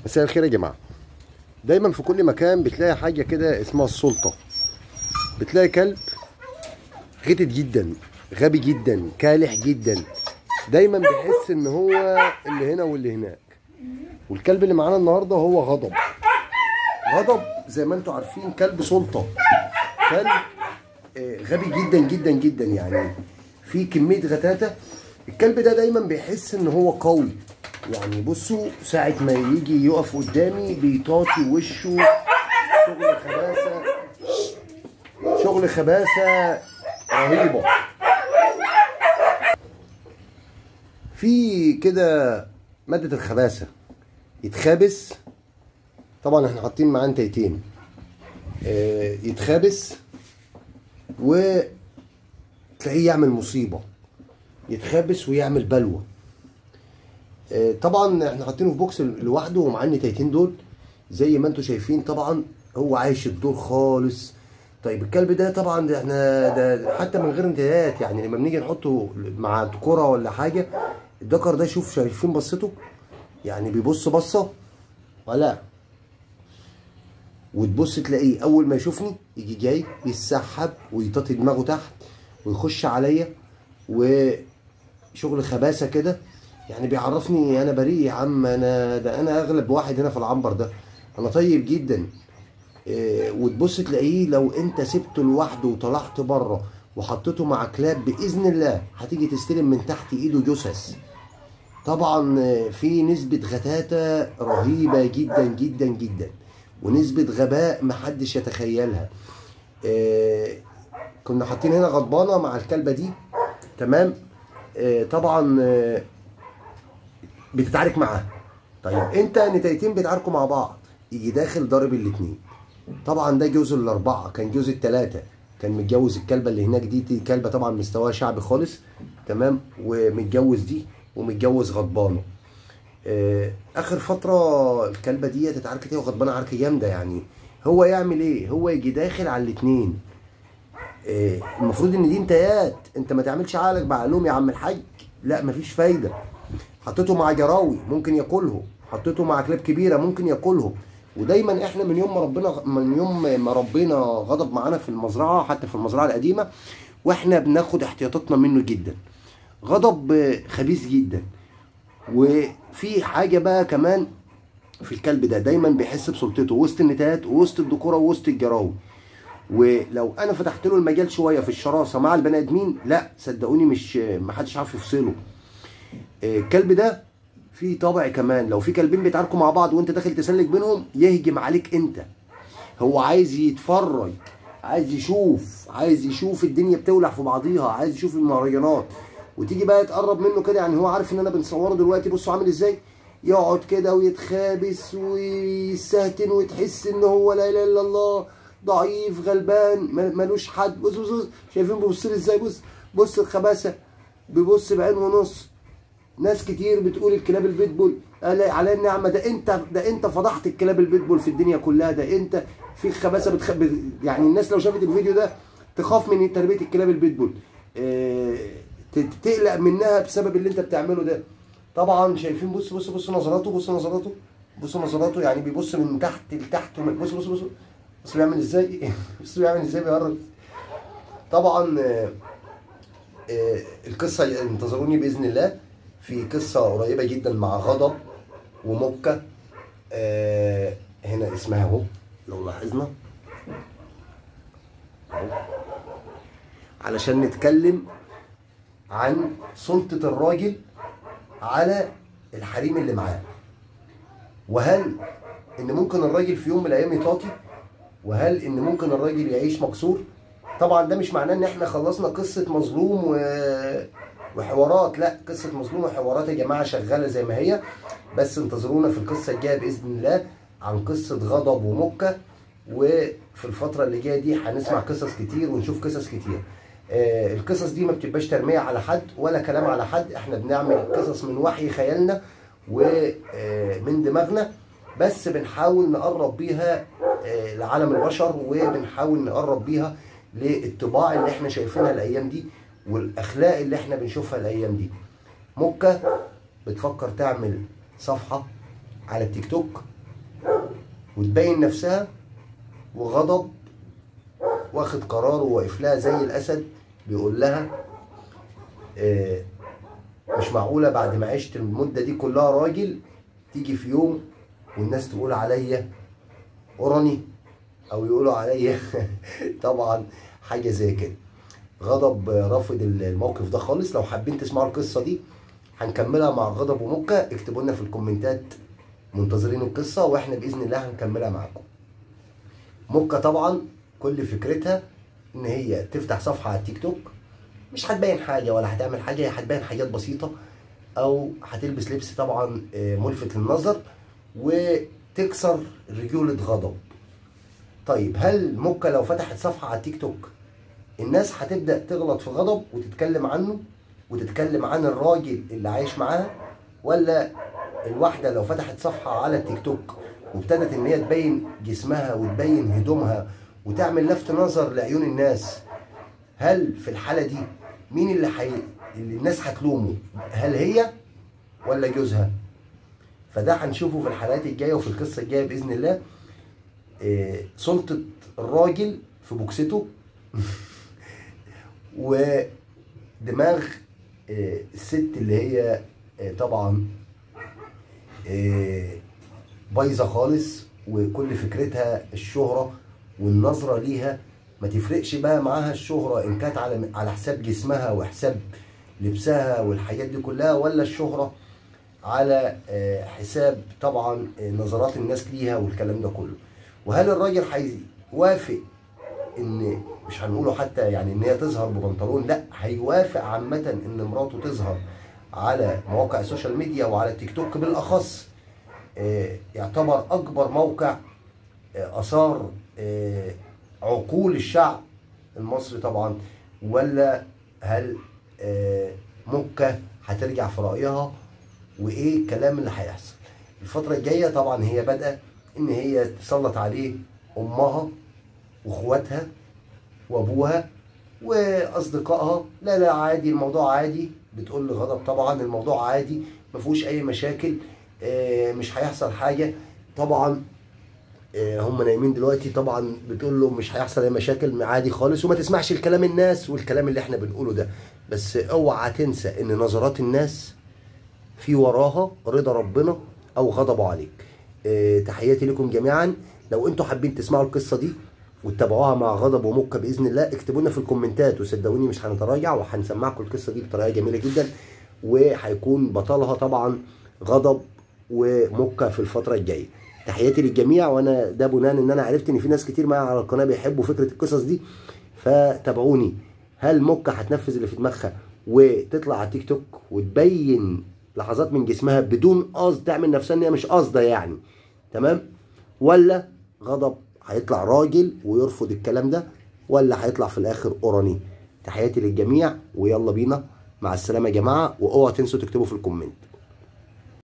مساء الخير يا جماعه دايما في كل مكان بتلاقي حاجه كده اسمها السلطه بتلاقي كلب غتت جدا غبي جدا كالح جدا دايما بيحس ان هو اللي هنا واللي هناك والكلب اللي معانا النهارده هو غضب غضب زي ما انتم عارفين كلب سلطه كلب آه، غبي جدا جدا جدا يعني في كميه غتاتة الكلب ده دايما بيحس ان هو قوي يعني بصوا ساعة ما يجي يقف قدامي بيطاطي وشه شغل خباثة شغل خباثة رهيبة في كده مادة الخباثة يتخابس طبعا احنا حاطين معاه انتيتين آه، يتخابس وتلاقيه يعمل مصيبة يتخابس ويعمل بلوى آه، طبعا احنا حاطينه في بوكس لوحده ومعاه النتايتين دول زي ما انتم شايفين طبعا هو عايش الدور خالص طيب الكلب ده طبعا ده احنا ده حتى من غير انتهاءات يعني لما بنيجي نحطه مع كرة ولا حاجه الدكر ده شوف شايفين بصته يعني بيبص بصه ولا وتبص تلاقيه اول ما يشوفني يجي جاي يتسحب ويطاطي دماغه تحت ويخش عليا وشغل خباثه كده يعني بيعرفني انا بريء يا عم انا ده انا اغلب واحد هنا في العنبر ده انا طيب جدا إيه، وتبص تلاقيه لو انت سبته لوحده وطلعت بره وحطيته مع كلاب باذن الله هتيجي تستلم من تحت ايده جثث طبعا آه، في نسبة غتاتة رهيبة جدا جدا جدا ونسبة غباء محدش يتخيلها آه، كنا حاطين هنا غضبانة مع الكلبة دي تمام آه، طبعا آه، بتتعارك معاها طيب انت نتايتين بيتعاركوا مع بعض يجي داخل ضارب الاتنين طبعا ده جوز الاربعه كان جوز التلاته كان متجوز الكلبه اللي هناك دي دي كلبه طبعا مستواها شعبي خالص تمام ومتجوز دي ومتجوز غضبانه آه، اخر فتره الكلبه دي اتعاركت هي وغضبانه عركه جامده يعني هو يعمل ايه هو يجي داخل على الاتنين آه، المفروض ان دي انتهاءات انت ما تعملش عقلك بعقلهم يا عم الحاج لا مفيش فايده حطيته مع جراوي ممكن ياكلهم حطيته مع كلاب كبيره ممكن ياكلهم ودايما احنا من يوم ما ربنا من يوم ما ربنا غضب معانا في المزرعه حتى في المزرعه القديمه واحنا بناخد احتياطاتنا منه جدا غضب آه، خبيث جدا وفي حاجه بقى كمان في الكلب ده دايما بيحس بسلطته وسط النتات ووسط الذكوره ووسط الجراوي ولو انا فتحت له المجال شويه في الشراسه مع البني ادمين لا صدقوني مش محدش عارف يفصله آه، الكلب ده فيه طبع كمان لو في كلبين بيتعاركوا مع بعض وانت داخل تسلك بينهم يهجم عليك انت هو عايز يتفرج عايز يشوف عايز يشوف الدنيا بتولع في بعضيها عايز يشوف المهرجانات وتيجي بقى تقرب منه كده يعني هو عارف ان انا بنصوره دلوقتي بصوا عامل ازاي يقعد كده ويتخابس ويستهتن وتحس ان هو لا اله الا الله ضعيف غلبان ما- ملوش حد بص بص بص شايفين بيبص لي ازاي بص بص الخباثه بيبص بعين ونص ناس كتير بتقول الكلاب البيتبول قال على النعمه ده انت ده انت فضحت الكلاب البيتبول في الدنيا كلها ده انت في خباثه بتخ... بت- يعني الناس لو شافت الفيديو ده تخاف من تربيه الكلاب البيتبول اه... ت- تقلق منها بسبب اللي انت بتعمله ده طبعا شايفين بص بص بص نظراته بص نظراته بص نظراته يعني بيبص من تحت لتحت ومن- بص بص بص بص بيعمل ازاي بص بيعمل ازاي بيهرج طبعا آه، آه، القصه انتظروني باذن الله في قصه قريبه جدا مع غضب ومكه آه، هنا اسمها اهو لو لاحظنا اهو علشان نتكلم عن سلطه الراجل على الحريم اللي معاه وهل ان ممكن الراجل في يوم من الايام يطاطي وهل ان ممكن الراجل يعيش مكسور طبعا ده مش معناه ان احنا خلصنا قصه مظلوم و... وحوارات لا قصه مظلوم وحوارات يا جماعه شغاله زي ما هي بس انتظرونا في القصه الجايه باذن الله عن قصه غضب ومكه وفي الفتره اللي جايه دي هنسمع قصص كتير ونشوف قصص كتير آه القصص دي ما بتبقاش ترميه على حد ولا كلام على حد احنا بنعمل قصص من وحي خيالنا ومن دماغنا بس بنحاول نقرب بيها آه، لعالم البشر وبنحاول نقرب بيها للطباع اللي احنا شايفينها الايام دي والاخلاق اللي احنا بنشوفها الايام دي مكة بتفكر تعمل صفحة على التيك توك وتبين نفسها وغضب واخد قراره وواقف لها زي الاسد بيقول لها آه، مش معقوله بعد ما عشت المده دي كلها راجل تيجي في يوم والناس تقول عليا اوراني او يقولوا عليا طبعا حاجه زي كده غضب رافض الموقف ده خالص لو حابين تسمعوا القصه دي هنكملها مع غضب ومكة اكتبوا لنا في الكومنتات منتظرين القصه واحنا باذن الله هنكملها معاكم مكة طبعا كل فكرتها ان هي تفتح صفحه على التيك توك مش هتبين حاجه ولا هتعمل حاجه هي هتبين حاجات بسيطه او هتلبس لبس طبعا آه، ملفت للنظر وتكسر رجوله غضب طيب هل مكة لو فتحت صفحه على التيك توك الناس هتبدا تغلط في غضب وتتكلم عنه وتتكلم عن الراجل اللي عايش معاها ولا الواحده لو فتحت صفحه على التيك توك وابتدت ان هي تبين جسمها وتبين هدومها وتعمل لفت نظر لعيون الناس هل في الحاله دي مين اللي حي... اللي الناس هتلومه هل هي ولا جوزها فده هنشوفه في الحلقات الجايه وفي القصه الجايه باذن الله إيه سلطه الراجل في بوكسته ودماغ إيه الست اللي هي إيه طبعا إيه بايظه خالص وكل فكرتها الشهره والنظره ليها ما تفرقش بقى معاها الشهره ان كانت على على حساب جسمها وحساب لبسها والحاجات دي كلها ولا الشهره على آه، حساب طبعا آه، نظرات الناس ليها والكلام ده كله وهل الراجل هيوافق ان مش هنقوله حتى يعني ان هي تظهر ببنطلون لا هيوافق عامه ان مراته تظهر على مواقع السوشيال ميديا وعلى التيك توك بالاخص آه، يعتبر اكبر موقع آه، اثار آه، عقول الشعب المصري طبعا ولا هل آه، مكة هترجع في رأيها وايه الكلام اللي هيحصل الفترة الجاية طبعا هي بادئة ان هي تسلط عليه امها واخواتها وابوها واصدقائها لا لا عادي الموضوع عادي بتقول لغضب طبعا الموضوع عادي ما فيهوش اي مشاكل آه، مش هيحصل حاجة طبعا آه، هم نايمين دلوقتي طبعا بتقول له مش هيحصل اي مشاكل عادي خالص وما تسمعش الكلام الناس والكلام اللي احنا بنقوله ده بس اوعى تنسى ان نظرات الناس في وراها رضا ربنا او غضبه عليك آه، تحياتي لكم جميعا لو انتوا حابين تسمعوا القصه دي وتتابعوها مع غضب ومكة باذن الله اكتبوا لنا في الكومنتات وصدقوني مش هنتراجع وهنسمعكم القصه دي بطريقه جميله جدا وهيكون بطلها طبعا غضب ومكة في الفتره الجايه تحياتي للجميع وانا ده بناء ان انا عرفت ان في ناس كتير معايا على القناه بيحبوا فكره القصص دي فتابعوني هل مكة هتنفذ اللي في دماغها وتطلع على تيك توك وتبين لحظات من جسمها بدون قصد تعمل نفسها ان هي مش قاصده يعني تمام ولا غضب هيطلع راجل ويرفض الكلام ده ولا هيطلع في الاخر اوراني تحياتي للجميع ويلا بينا مع السلامه يا جماعه واوعوا تنسوا تكتبوا في الكومنت